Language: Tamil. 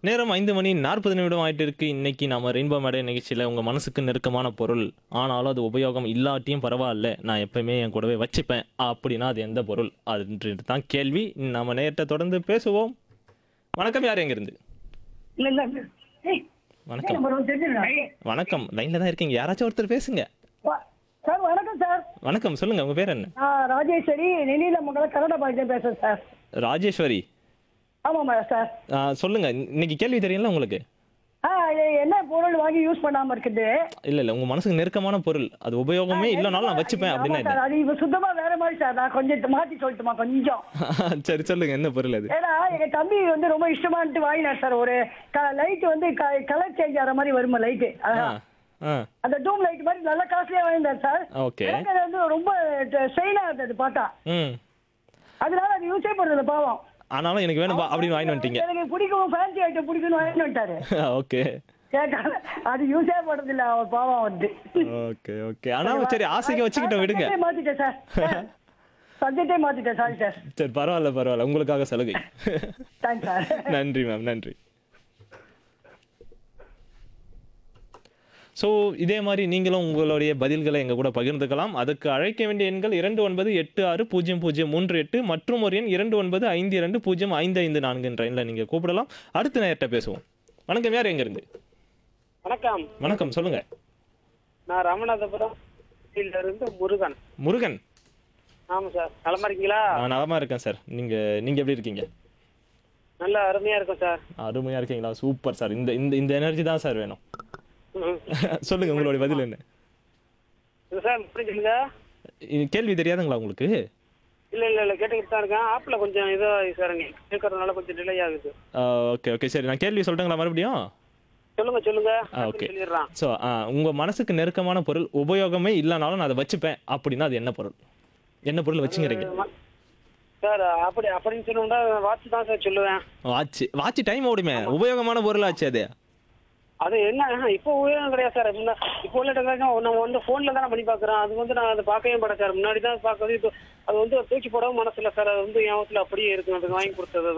நேரம் ஐந்து மணி நாற்பது நிமிடம் ஆயிட்டு இருக்கு இன்னைக்கு நாம ரெயின்போ மேடை நிகழ்ச்சியில் உங்க மனசுக்கு நெருக்கமான பொருள் ஆனாலும் அது உபயோகம் இல்லாட்டியும் பரவாயில்ல நான் எப்பவுமே என் கூடவே வச்சுப்பேன் அப்படின்னா அது எந்த பொருள் அதுன்றது தான் கேள்வி நம்ம நேரத்தை தொடர்ந்து பேசுவோம் வணக்கம் யார் எங்கிருந்து இல்ல இல்ல ஏய், வணக்கம் நம்பர் ஒன்று தெரிஞ்சுக்கணும். வணக்கம் லைன்ல தான் இருக்கீங்க யாராச்சும் ஒருத்தர் பேசுங்க வா- சார் வணக்கம் சார் வணக்கம் சொல்லுங்க உங்க பேர் என்ன நான் ராஜேஸ்வரி நெல்லியில மங்கள கன்னட பாய்ஜன் பேசுறேன் சார் ராஜேஸ்வரி ஆமாம்மா சார் ஆ, சொல்லுங்க இன்னைக்கு கேள்வி தெரியல உங்களுக்கு ஆ இது என்ன பொருள் வாங்கி யூஸ் பண்ணாம இருக்குது இல்ல இல்ல உங்க மனசுக்கு நெருக்கமான பொருள் அது உபயோகமே இல்லைனாலும் நான் வச்சுப்பேன் ஆமா அப்படின்னா சார் அது இப்ப சுத்தமா வேற மாதிரி சார் நான் கொஞ்சம் மாத்தி சொல்லட்டுமா கொஞ்சம் என்ன? சரி சொல்லுங்க என்ன பொருள் அது ஏன்னா எங்க தம்பி வந்து ரொம்ப இஷ்டமான்ட்டு வாங்கினார் சார் ஒரு லைட் வந்து கலர் சேஞ்ச் ஆகிற மாதிரி வருமா லைட்டு ஆ ஆ அந்த டூம் லைட் மாதிரி நல்ல காஸ்ட்லியா வாங்கினார் சார் ஓகே எனக்கு அது வந்து ரொம்ப ஸ்ட்ரெயினா இருந்தது பார்த்தா ம் அதனால அது யூஸே பண்றது பாவம் ஆனாலும் எனக்கு வேணும் பா அப்படின்னு வாங்கிட்டு வந்துட்டீங்க எனக்கு பிடிக்கும் ஃபேன்சி ஐட்டம் பிடிக்கும்னு வாங்கிட்டு வந்துட்டாரு ஓகே கேட்டால அது யூஸே பண்றது இல்ல அவர் பாவம் வந்து ஓகே ஓகே ஆனாலும் சரி ஆசைக்கு வச்சுக்கிட்டோம் விடுங்க சப்ஜெக்டே மாத்திட்டேன் சார் சப்ஜெக்டே மாத்திட்டேன் சாரி சார் சரி பரவாயில்ல பரவாயில்ல உங்களுக்காக சலுகை தேங்க்ஸ் சார் நன்றி மேம் நன்றி ஸோ இதே மாதிரி நீங்களும் உங்களுடைய பதில்களை எங்கள் கூட பகிர்ந்துக்கலாம் அதுக்கு அழைக்க வேண்டிய எண்கள் இரண்டு ஒன்பது எட்டு ஆறு பூஜ்ஜியம் பூஜ்ஜியம் மூன்று எட்டு மற்றும் ஒரு எண் இரண்டு ஒன்பது ஐந்து இரண்டு பூஜ்ஜியம் ஐந்து ஐந்து நான்கு என்ற எண்ணில் நீங்கள் கூப்பிடலாம் அடுத்த நேரத்தை பேசுவோம் வணக்கம் யார் எங்கேருந்து வணக்கம் வணக்கம் சொல்லுங்க நான் ராமநாதபுரம் ல இருந்து முருகன் முருகன் ஆமா சார் நலமா இருக்கீங்களா நான் நலமா இருக்கேன் சார் நீங்க நீங்க எப்படி இருக்கீங்க நல்ல அருமையா இருக்கும் சார் அருமையா இருக்கீங்களா சூப்பர் சார் இந்த இந்த இந்த எனர்ஜி தான் சார் வேணும் ம். சொல்லுங்க உங்களுடைய பதில் என்ன இல்ல சார் புரிஞ்சுங்க இது கேள்வி தெரியாதுங்களா உங்களுக்கு இல்ல இல்ல இல்ல கேட்டுக்கிட்டு தான் இருக்கேன் ஆப்ல கொஞ்சம் இதோ சார் கேட்கறதுனால கொஞ்சம் டிலே ஆகுது ஓகே ஓகே சரி நான் கேள்வி சொல்லட்டுங்களா மறுபடியும் சொல்லுங்க சொல்லுங்க ஆ, okay. சொல்லிடுறான் ஸோ உங்க மனசுக்கு நெருக்கமான பொருள் உபயோகமே இல்லைனாலும் நான் அதை வச்சுப்பேன் அப்படின்னா அது என்ன பொருள் என்ன பொருள் வச்சுக்கிறீங்க சார் அப்படி அப்படின்னு சொன்னா வாட்ச் தான் சார் சொல்லுவேன் வாட்ச் வாட்ச் டைம் ஓடுமே உபயோகமான பொருள் ஆச்சு அது அது என்ன இப்போ உபயோகம் கிடையாது சார் முன்ன இப்போ உள்ள டெக்னாலஜி நம்ம வந்து ஃபோன்ல தானே பண்ணி பார்க்குறோம் அது வந்து நான் அதை பார்க்கவே மாட்டேன் சார் முன்னாடி தான் பார்க்கறது இப்போ அது வந்து தூக்கி போடவும் மனசுல சார் அது வந்து என் வீட்டில் அப்படியே இருக்கு அது வாங்கி கொடுத்தது